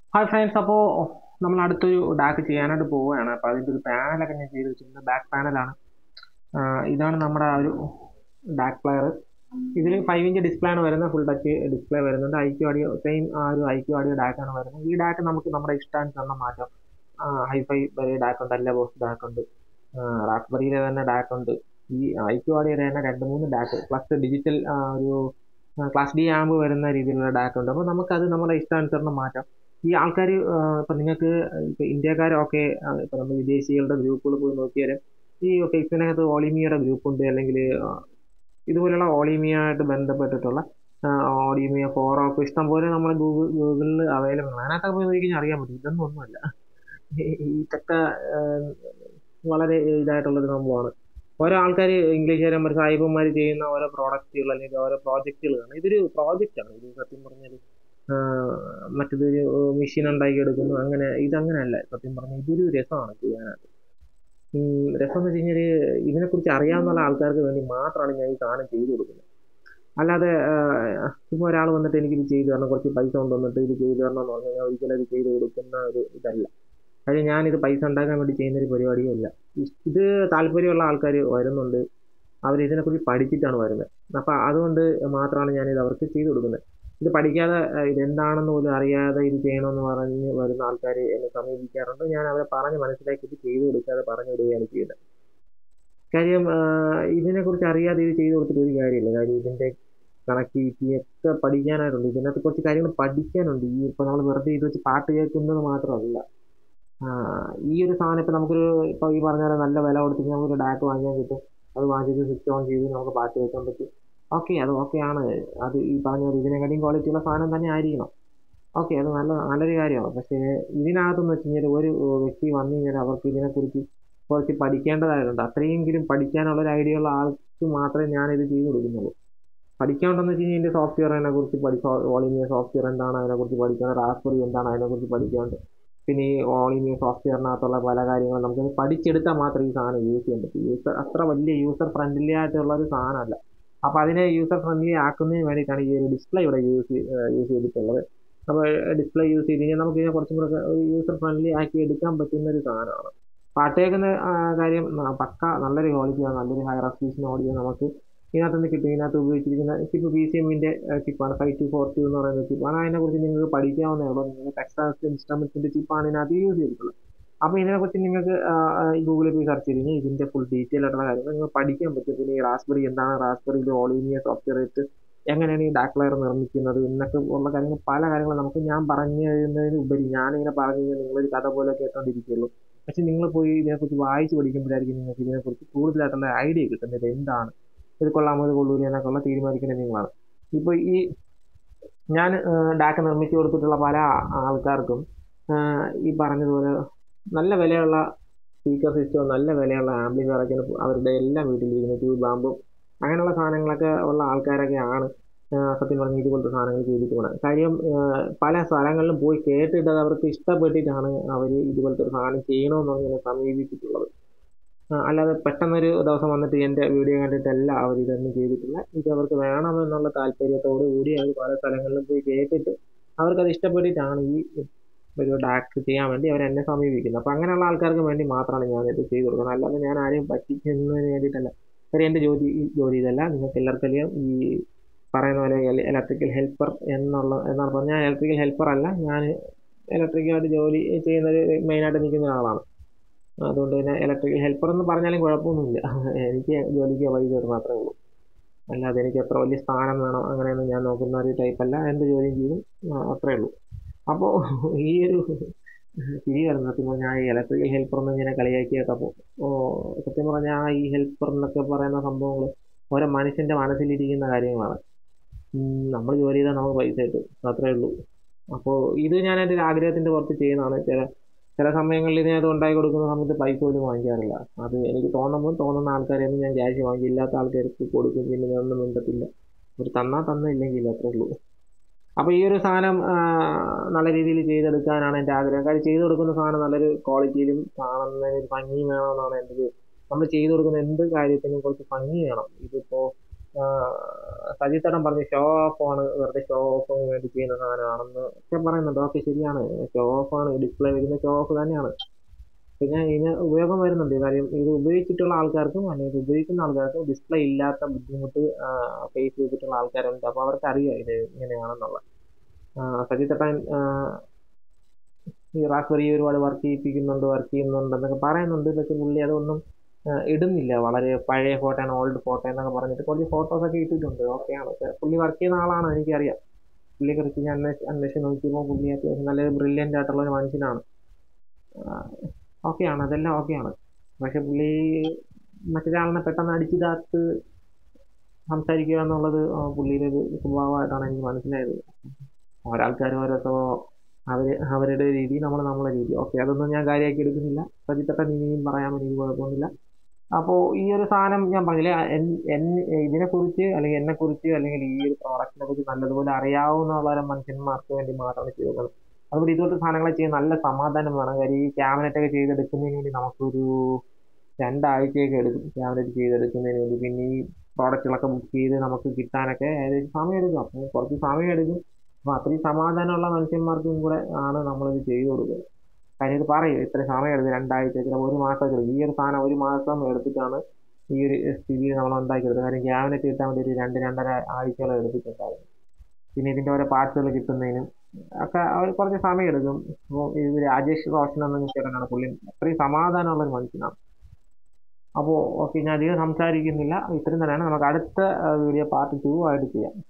hi friends അപ്പോൾ നമ്മൾ അടുത്തൊരു ഡാക്ക് ചെയ്യാനായിട്ട് പോവുകയാണ് അപ്പോൾ അതിൻ്റെ ഒരു പാനലൊക്കെ ഞാൻ ചെയ്ത് വെച്ചിട്ടുണ്ട് ബാക്ക് പാനലാണ് ഇതാണ് നമ്മുടെ ആ ഒരു ഡാക്ക് പ്ലെയർ ഇതിൽ ഫൈവ് ഇഞ്ച് ഡിസ്പ്ലേ ആണ് വരുന്നത് ഫുൾ ടച്ച് ഡിസ്പ്ലേ വരുന്നുണ്ട് ഐക്യു ഓഡിയോ സെയിം ആ ഒരു ഐക്യു ഓഡിയോ ഡാക്കാണ് വരുന്നത് ഈ ഡാക്ക് നമുക്ക് നമ്മുടെ ഇഷ്ടാനുസരണം മാറ്റാം ഹൈഫൈ വരെ ഡാക്ക് ഉണ്ട് അല്ല ബോസ് ഡാക്ക് ഉണ്ട് റാസ്ബറിയിലെ തന്നെ ഡാക്ക് ഉണ്ട് ഈ ഐക്യു ഓഡിയോയുടെ തന്നെ രണ്ട് മൂന്ന് ഡാക്ക് പ്ലസ് ഡിജിറ്റൽ ഒരു ക്ലാസ് ഡി ആമ്പ് വരുന്ന രീതിയിലുള്ള ഡാക്ക് ഉണ്ട് അപ്പോൾ നമുക്കത് നമ്മുടെ ഇഷ്ടാനുസരണം മാറ്റാം ഈ ആൾക്കാർ ഇപ്പം നിങ്ങൾക്ക് ഇപ്പം ഇന്ത്യക്കാരൊക്കെ ഇപ്പം നമ്മൾ വിദേശികളുടെ ഗ്രൂപ്പുകൾ പോയി നോക്കിയാൽ ഈ ഫേസ്ബുക്കിനകത്ത് ഓളിമിയുടെ ഗ്രൂപ്പുണ്ട് അല്ലെങ്കിൽ ഇതുപോലുള്ള ഓളിമിയായിട്ട് ബന്ധപ്പെട്ടിട്ടുള്ള ഓളിമിയ ഫോറോക്ക് ഇഷ്ടം പോലെ നമ്മൾ ഗൂഗിൾ ഗൂഗിളിൽ അവൈലബിൾ ആണ് അതിനകത്തൊക്കെ പോയി നോക്കിക്കഴിഞ്ഞാൽ അറിയാൻ പറ്റും ഇതൊന്നും ഒന്നുമല്ല ഇതൊക്കെ വളരെ ഇതായിട്ടുള്ളൊരു സംഭവമാണ് ഓരോ ആൾക്കാർ ഇംഗ്ലീഷുകാരന്മാർ സാഹിബന്മാർ ചെയ്യുന്ന ഓരോ പ്രോഡക്റ്റുകൾ അല്ലെങ്കിൽ ഓരോ പ്രോജക്റ്റുകളാണ് ഇതൊരു പ്രോജക്റ്റാണ് ഇത് സത്യം പറഞ്ഞാൽ മറ്റേതൊരു മെഷീൻ ഉണ്ടാക്കി എടുക്കുന്നു അങ്ങനെ ഇതങ്ങനെയല്ല സത്യം പറഞ്ഞാൽ ഇതൊരു രസമാണ് ചെയ്യാനായിട്ട് രസം എന്ന് വെച്ച് കഴിഞ്ഞാൽ ഇതിനെക്കുറിച്ച് അറിയാവുന്ന ആൾക്കാർക്ക് വേണ്ടി മാത്രമാണ് ഞാൻ ഈ സാധനം ചെയ്തു കൊടുക്കുന്നത് അല്ലാതെ ഇപ്പോൾ ഒരാൾ വന്നിട്ട് എനിക്കിത് ചെയ്തു തരണം കുറച്ച് പൈസ കൊണ്ടുവന്നിട്ട് ഇത് ചെയ്തു തരണം എന്ന് പറഞ്ഞു കഴിഞ്ഞാൽ ഒരിക്കലും അത് ചെയ്തു കൊടുക്കുന്ന ഒരു ഇതല്ല കാര്യം ഞാനിത് പൈസ ഉണ്ടാക്കാൻ വേണ്ടി ചെയ്യുന്നൊരു പരിപാടിയും അല്ല ഇത് താല്പര്യമുള്ള ആൾക്കാർ വരുന്നുണ്ട് അവർ ഇതിനെക്കുറിച്ച് പഠിച്ചിട്ടാണ് വരുന്നത് അപ്പോൾ അതുകൊണ്ട് മാത്രമാണ് ഞാനിത് അവർക്ക് ചെയ്തു കൊടുക്കുന്നത് ഇത് പഠിക്കാതെ ഇതെന്താണെന്ന് പോലും അറിയാതെ ഇത് ചെയ്യണമെന്ന് പറഞ്ഞ് വരുന്ന ആൾക്കാർ എന്നെ സമീപിക്കാറുണ്ട് ഞാൻ അവരെ പറഞ്ഞ് മനസ്സിലാക്കിയിട്ട് ചെയ്തു കൊടുക്കാതെ പറഞ്ഞു വിടുകയാണ് ചെയ്യുന്നത് കാര്യം ഇതിനെക്കുറിച്ച് അറിയാതെ ഇത് ചെയ്തു കൊടുത്തിട്ട് ഒരു കാര്യമില്ല കാര്യം ഇതിൻ്റെ കണക്ടിവിറ്റി ഒക്കെ പഠിക്കാനായിട്ടുണ്ട് ഇതിനകത്ത് കുറച്ച് കാര്യങ്ങൾ പഠിക്കാനുണ്ട് ഈ ഇപ്പോൾ നമ്മൾ വെറുതെ ഇത് വെച്ച് പാട്ട് കേൾക്കുന്നത് മാത്രമല്ല ഈ ഒരു സാധനം ഇപ്പോൾ നമുക്കൊരു ഇപ്പോൾ ഈ പറഞ്ഞ പോലെ നല്ല വില കൊടുത്തിട്ട് നമുക്കൊരു ഡാക്ക് വാങ്ങിക്കാൻ കിട്ടും അത് വാങ്ങിച്ചിട്ട് സ്വിച്ച് ഓൺ ചെയ്ത് നമുക്ക് പാട്ട് കേൾക്കാൻ പറ്റും ഓക്കെ അത് ഓക്കെ ആണ് അത് ഈ പറഞ്ഞ പോലെ ഇതിനെക്കാട്ടിയും ക്വാളിറ്റിയുള്ള സാധനം തന്നെ ആയിരിക്കണം ഓക്കെ അത് നല്ല നല്ലൊരു കാര്യമാണ് പക്ഷേ ഇതിനകത്തെന്ന് വെച്ച് കഴിഞ്ഞാൽ ഒരു വ്യക്തി വന്നു കഴിഞ്ഞാൽ അവർക്ക് ഇതിനെക്കുറിച്ച് കുറച്ച് പഠിക്കേണ്ടതായിട്ടുണ്ട് അത്രയെങ്കിലും പഠിക്കാനുള്ള ഒരു ഐഡിയ ഉള്ള ആൾക്ക് മാത്രമേ ഞാനിത് ചെയ്തു കൊടുക്കുന്നുള്ളൂ പഠിക്കാനുണ്ടെന്ന് വെച്ച് കഴിഞ്ഞാൽ ഇതിൻ്റെ സോഫ്റ്റ്വെയറിനെ കുറിച്ച് പഠിക്കുക ഓളിമിയ സോഫ്റ്റ്വെയർ എന്താണ് അതിനെക്കുറിച്ച് പഠിക്കണം റാസ്ബറി എന്താണ് അതിനെക്കുറിച്ച് പഠിക്കാനുണ്ട് പിന്നെ ഈ ഓളിമിയ സോഫ്റ്റ്വെയറിനകത്തുള്ള പല കാര്യങ്ങളും നമുക്ക് പഠിച്ചെടുത്താൽ മാത്രമേ ഈ സാധനം യൂസ് ചെയ്യാൻ പറ്റൂ യൂസർ അത്ര വലിയ യൂസർ ഫ്രണ്ട്ലി ആയിട്ടുള്ള ഒരു സാധനമല്ല അപ്പോൾ അതിനെ യൂസർ ഫ്രണ്ട്ലി ആക്കുന്നതിന് വേണ്ടിയിട്ടാണ് ഈ ഒരു ഡിസ്പ്ലേ ഇവിടെ യൂസ് യൂസ് ചെയ്തിട്ടുള്ളത് അപ്പോൾ ഡിസ്പ്ലേ യൂസ് ചെയ്ത് കഴിഞ്ഞാൽ നമുക്ക് ഇതിനെ കുറച്ചും കൂടെ യൂസർ ഫ്രണ്ട്ലി ആക്കി എടുക്കാൻ പറ്റുന്ന ഒരു സാധനമാണ് പാട്ട് കേൾക്കുന്ന കാര്യം പക്ക നല്ലൊരു ക്വാളിറ്റിയാണ് നല്ലൊരു ഹൈ റെസൊല്യൂഷൻ ഓഡിയോ നമുക്ക് ഇതിനകത്ത് നിന്ന് കിട്ടും ഇതിനകത്ത് ഉപയോഗിച്ചിരിക്കുന്ന ചിപ്പ് പി സി എമ്മിൻ്റെ ചിപ്പാണ് ഫൈവ് ടു ഫോർ ടു എന്ന് പറയുന്ന ചിപ്പാണ് അതിനെക്കുറിച്ച് നിങ്ങൾക്ക് പഠിക്കാവുന്നേ ഉള്ളൂ നിങ്ങൾക്ക് ടെക്സാസ് ഇൻസ്ട്രുമെൻസിൻ്റെ ചിപ്പാണ് ഇതിനകത്ത് യൂസ് ചെയ്തിട്ടുള്ളത് അപ്പോൾ ഇതിനെക്കുറിച്ച് നിങ്ങൾക്ക് ഈ ഗൂഗിളിൽ പോയി സെർച്ച് ചെയ്ത് കഴിഞ്ഞാൽ ഇതിൻ്റെ ഫുൾ ഡീറ്റെയിൽ ആയിട്ടുള്ള കാര്യങ്ങൾ നിങ്ങൾക്ക് പഠിക്കാൻ പറ്റും പിന്നെ ഈ റാസ്ബെറി എന്താണ് റാസ്ബെറിയിൽ ഓളിമിയ സോഫ്റ്റ്വെയർ ഇട്ട് എങ്ങനെയാണ് ഈ ഡാക്ക് ലെയർ നിർമ്മിക്കുന്നത് എന്നൊക്കെ ഉള്ള കാര്യങ്ങൾ പല കാര്യങ്ങളും നമുക്ക് ഞാൻ പറഞ്ഞു തരുന്നതിന് ഉപരി ഞാനിങ്ങനെ പറഞ്ഞു കഴിഞ്ഞാൽ നിങ്ങളൊരു കഥ പോലെ കേട്ടോണ്ടിരിക്കുള്ളൂ പക്ഷെ നിങ്ങൾ പോയി ഇതിനെക്കുറിച്ച് വായിച്ച് പഠിക്കുമ്പോഴായിരിക്കും നിങ്ങൾക്ക് ഇതിനെക്കുറിച്ച് കൂടുതലായിട്ടുള്ള ഐഡിയ കിട്ടുന്നത് എന്താണ് ഇത് കൊള്ളാമോ ഇത് കൊള്ളൂല എന്നൊക്കെയുള്ള തീരുമാനിക്കുന്നത് നിങ്ങളാണ് ഇപ്പോൾ ഈ ഞാൻ ഡാക്ക് നിർമ്മിച്ചു കൊടുത്തിട്ടുള്ള പല ആൾക്കാർക്കും ഈ പറഞ്ഞതുപോലെ നല്ല വിലയുള്ള സ്പീക്കർ സിസ്റ്റവും നല്ല വിലയുള്ള ആംപ്ലിഫയറൊക്കെയാണ് അവരുടെ എല്ലാം വീട്ടിലിരിക്കുന്നത് ട്യൂബ് ബാമ്പും അങ്ങനെയുള്ള സാധനങ്ങളൊക്കെ ഉള്ള ആൾക്കാരൊക്കെയാണ് സത്യം പറഞ്ഞ് ഇതുപോലത്തെ സാധനങ്ങൾ ചെയ്തിട്ട് പോകണം കാര്യം പല സ്ഥലങ്ങളിലും പോയി കേട്ടിട്ട് അവർക്ക് ഇഷ്ടപ്പെട്ടിട്ടാണ് അവർ ഇതുപോലത്തെ ഒരു സാധനം ചെയ്യണമെന്ന് പറഞ്ഞ് സമീപിച്ചിട്ടുള്ളത് അല്ലാതെ പെട്ടെന്നൊരു ദിവസം വന്നിട്ട് എൻ്റെ വീഡിയോ കണ്ടിട്ടല്ല അവർ ഇതൊന്നും ചെയ്തിട്ടില്ല ഇത് അവർക്ക് വേണമെന്നുള്ള താല്പര്യത്തോടു കൂടി അവർ പല സ്ഥലങ്ങളിലും പോയി കേട്ടിട്ട് അവർക്കത് ഇഷ്ടപ്പെട്ടിട്ടാണ് ഈ ഒരു ഡാക്ക് ചെയ്യാൻ വേണ്ടി അവർ എന്നെ സമീപിക്കുന്നത് അപ്പോൾ അങ്ങനെയുള്ള ആൾക്കാർക്ക് വേണ്ടി മാത്രമാണ് ഞാനിത് ചെയ്തു കൊടുക്കുന്നത് അല്ലാതെ ഞാൻ ആരെയും പറ്റിക്കുന്നതിന് വേണ്ടിയിട്ടല്ല കാര്യം എൻ്റെ ജോലി ജോലി ഇതല്ല നിങ്ങൾക്ക് എല്ലാവർക്കറിയാം ഈ പറയുന്ന പോലെ ഇലക്ട്രിക്കൽ ഹെൽപ്പർ എന്നുള്ള എന്നാണ് പറഞ്ഞാൽ ഞാൻ ഇലക്ട്രിക്കൽ ഹെൽപ്പർ അല്ല ഞാൻ ഇലക്ട്രിക്കലായിട്ട് ജോലി ചെയ്യുന്നൊരു മെയിനായിട്ട് നിൽക്കുന്ന ഒരാളാണ് അതുകൊണ്ട് തന്നെ ഇലക്ട്രിക്കൽ ഹെൽപ്പർ എന്ന് പറഞ്ഞാലും കുഴപ്പമൊന്നുമില്ല എനിക്ക് ജോലിക്ക് പൈസ തരും മാത്രമേ ഉള്ളൂ അല്ലാതെ എനിക്ക് എത്ര വലിയ സ്ഥാനം വേണം അങ്ങനെയൊന്നും ഞാൻ നോക്കുന്ന ഒരു ടൈപ്പല്ല എന്ത് ജോലിയും ചെയ്തും അത്രേ ഉള്ളൂ അപ്പോൾ ഈ ഒരു ചിരി വരുന്നത് സത്യം പറഞ്ഞാൽ ഈ ഇലക്ട്രിക്കൽ ഹെൽപ്പർ എന്ന് ഇങ്ങനെ കളിയാക്കി കേട്ടപ്പോൾ സത്യം പറഞ്ഞാൽ ഈ ഹെൽപ്പർ എന്നൊക്കെ പറയുന്ന സംഭവങ്ങൾ ഓരോ മനുഷ്യൻ്റെ മനസ്സിലിരിക്കുന്ന കാര്യങ്ങളാണ് നമ്മൾ ജോലി ചെയ്താൽ നമുക്ക് പൈസ കിട്ടും അത്രേ ഉള്ളൂ അപ്പോൾ ഇത് ഞാൻ എൻ്റെ ഒരു ആഗ്രഹത്തിൻ്റെ പുറത്ത് ചെയ്യുന്നതാണ് ചില ചില സമയങ്ങളിൽ ഇതിനകത്ത് ഉണ്ടാക്കി കൊടുക്കുന്ന സമയത്ത് പൈസ പോലും വാങ്ങിക്കാറില്ല അത് എനിക്ക് തോന്നുമ്പോൾ തോന്നുന്ന ആൾക്കാരെയൊന്നും ഞാൻ ക്യാഷ് വാങ്ങിക്കും ഇല്ലാത്ത ആൾക്കാർക്ക് കൊടുക്കും പിന്നെ ഞാനൊന്നും മിണ്ടത്തില്ല ഒരു തന്നാൽ തന്നില്ലെങ്കിൽ അത്രേ ഉള്ളൂ അപ്പോൾ ഈ ഒരു സാധനം നല്ല രീതിയിൽ ചെയ്തെടുക്കാനാണ് എൻ്റെ ആഗ്രഹം കാര്യം ചെയ്തു കൊടുക്കുന്ന സാധനം നല്ലൊരു ക്വാളിറ്റിയിലും കാണുന്നതിന് ഒരു ഭംഗി വേണമെന്നാണ് എൻ്റെ ഒരു നമ്മൾ ചെയ്തു കൊടുക്കുന്ന എന്ത് കാര്യത്തിനും കുറച്ച് ഭംഗി വേണം ഇതിപ്പോൾ സജിത്തടം പറഞ്ഞ് ഷോ ഓഫ് ആണ് വെറുതെ ഷോ ഓഫിന് വേണ്ടി ചെയ്യുന്ന സാധനമാണെന്ന് ഒക്കെ പറയുന്നുണ്ട് ഓക്കെ ശരിയാണ് ഷോ ഓഫ് ആണ് ഡിസ്പ്ലേ വരുന്ന ഷോ ഓഫ് തന്നെയാണ് പിന്നെ ഇതിന് ഉപയോഗം വരുന്നുണ്ട് കാര്യം ഇത് ഉപയോഗിച്ചിട്ടുള്ള ആൾക്കാർക്കും അല്ലെങ്കിൽ ഇത് ഉപയോഗിക്കുന്ന ആൾക്കാർക്കും ഡിസ്പ്ലേ ഇല്ലാത്ത ബുദ്ധിമുട്ട് ഫേസ് ചെയ്തിട്ടുള്ള ആൾക്കാരുണ്ട് അപ്പോൾ അവർക്ക് അറിയാം ഇത് ഇങ്ങനെയാണെന്നുള്ളത് സജിത്തട്ടൻ ഈ റാസ്ബെറി ഒരുപാട് വർക്ക് ചെയ്യിപ്പിക്കുന്നുണ്ട് വർക്ക് ചെയ്യുന്നുണ്ട് എന്നൊക്കെ പറയുന്നുണ്ട് പക്ഷെ പുള്ളി അതൊന്നും ഇടുന്നില്ല വളരെ പഴയ ഫോട്ടോ ആണ് ഓൾഡ് ഫോട്ടോ എന്നൊക്കെ പറഞ്ഞിട്ട് കുറച്ച് ഫോട്ടോസൊക്കെ ഇട്ടിട്ടുണ്ട് ഓക്കെയാണ് പക്ഷെ പുള്ളി വർക്ക് ചെയ്യുന്ന ആളാണ് എനിക്കറിയാം പുള്ളിയെ കുറിച്ച് ഞാൻ അന്വേഷിച്ച് അന്വേഷിച്ച് നോക്കിയപ്പോൾ പുള്ളി അത്യാവശ്യം നല്ല ബ്രില്യൻ്റ് ആയിട്ടുള്ള ഒരു മനുഷ്യനാണ് ഓക്കെയാണ് അതെല്ലാം ഓക്കെയാണ് പക്ഷെ പുള്ളി മറ്റൊരാളിനെ പെട്ടെന്ന് അടിച്ചിതാത്ത് സംസാരിക്കുക എന്നുള്ളത് പുള്ളിയുടെ ഒരു സ്വഭാവമായിട്ടാണ് എനിക്ക് മനസ്സിലായത് ഓരോ ആൾക്കാർ ഓരോരുത്തോ അവർ അവരുടെ രീതി നമ്മൾ നമ്മളെ രീതി ഓക്കെ അതൊന്നും ഞാൻ കാര്യമാക്കി എടുക്കുന്നില്ല സജിത്തട്ടൻ ഇനിയും പറയാൻ എനിക്ക് കുഴപ്പമൊന്നുമില്ല അപ്പോൾ ഈ ഒരു സാധനം ഞാൻ പറഞ്ഞില്ലേ ഇതിനെക്കുറിച്ച് അല്ലെങ്കിൽ എന്നെക്കുറിച്ച് അല്ലെങ്കിൽ ഈ ഒരു പ്രോഡക്റ്റിനെ കുറിച്ച് നല്ലതുപോലെ അറിയാവുന്ന മനുഷ്യന്മാർക്ക് വേണ്ടി മാത്രമാണ് ചെയ്തത് അതുകൊണ്ട് ഇതുപോലത്തെ സാധനങ്ങളെ ചെയ്യാൻ നല്ല സമാധാനം വേണം കാര്യം ഈ ക്യാബിനറ്റ് ഒക്കെ ചെയ്തെടുക്കുന്നതിന് വേണ്ടി നമുക്കൊരു രണ്ടാഴ്ചയൊക്കെ എടുക്കും ക്യാബിനറ്റ് ചെയ്തെടുക്കുന്നതിന് വേണ്ടി പിന്നെ ഈ പ്രോഡക്റ്റുകളൊക്കെ ബുക്ക് ചെയ്ത് നമുക്ക് കിട്ടാനൊക്കെ ഏകദേശം സമയം എടുക്കും അപ്പോൾ കുറച്ച് സമയം എടുക്കും അപ്പോൾ അത്രയും സമാധാനമുള്ള മനുഷ്യന്മാർക്കും കൂടെ ആണ് നമ്മളിത് ചെയ്തു കൊടുക്കുന്നത് കാര്യം ഇത് പറയും ഇത്ര സമയം എടുക്കും രണ്ടാഴ്ച ചിലപ്പോൾ ഒരു മാസം എടുക്കും ഈ ഒരു സാധനം ഒരു മാസം എടുത്തിട്ടാണ് ഈ ഒരു സ്ഥിതിയിൽ നമ്മൾ ഉണ്ടാക്കിയെടുത്തത് കാര്യം ക്യാബിനറ്റ് കിട്ടാൻ വേണ്ടി ഒരു രണ്ട് രണ്ടര ആഴ്ചയോളം എടുത്തിട്ടുണ്ടായിരുന്നു പിന്നെ ഇതിൻ്റെ ഓരോ പാർട്സുകൾ കിട്ടുന്നതിനും ഒക്കെ അവർ കുറച്ച് സമയം എടുക്കും അപ്പോൾ ഇത് രാജേഷ് റോഷൻ എന്ന ചേട്ടനാണ് പുള്ളി അത്രയും സമാധാനമുള്ള ഒരു മനുഷ്യനാണ് അപ്പോൾ ഓക്കെ ഞാൻ അധികം സംസാരിക്കുന്നില്ല ഇത്രയും തന്നെയാണ് നമുക്ക് അടുത്ത വീഡിയോ പാർട്ട് ടു ആയിട്ട് ചെയ്യാം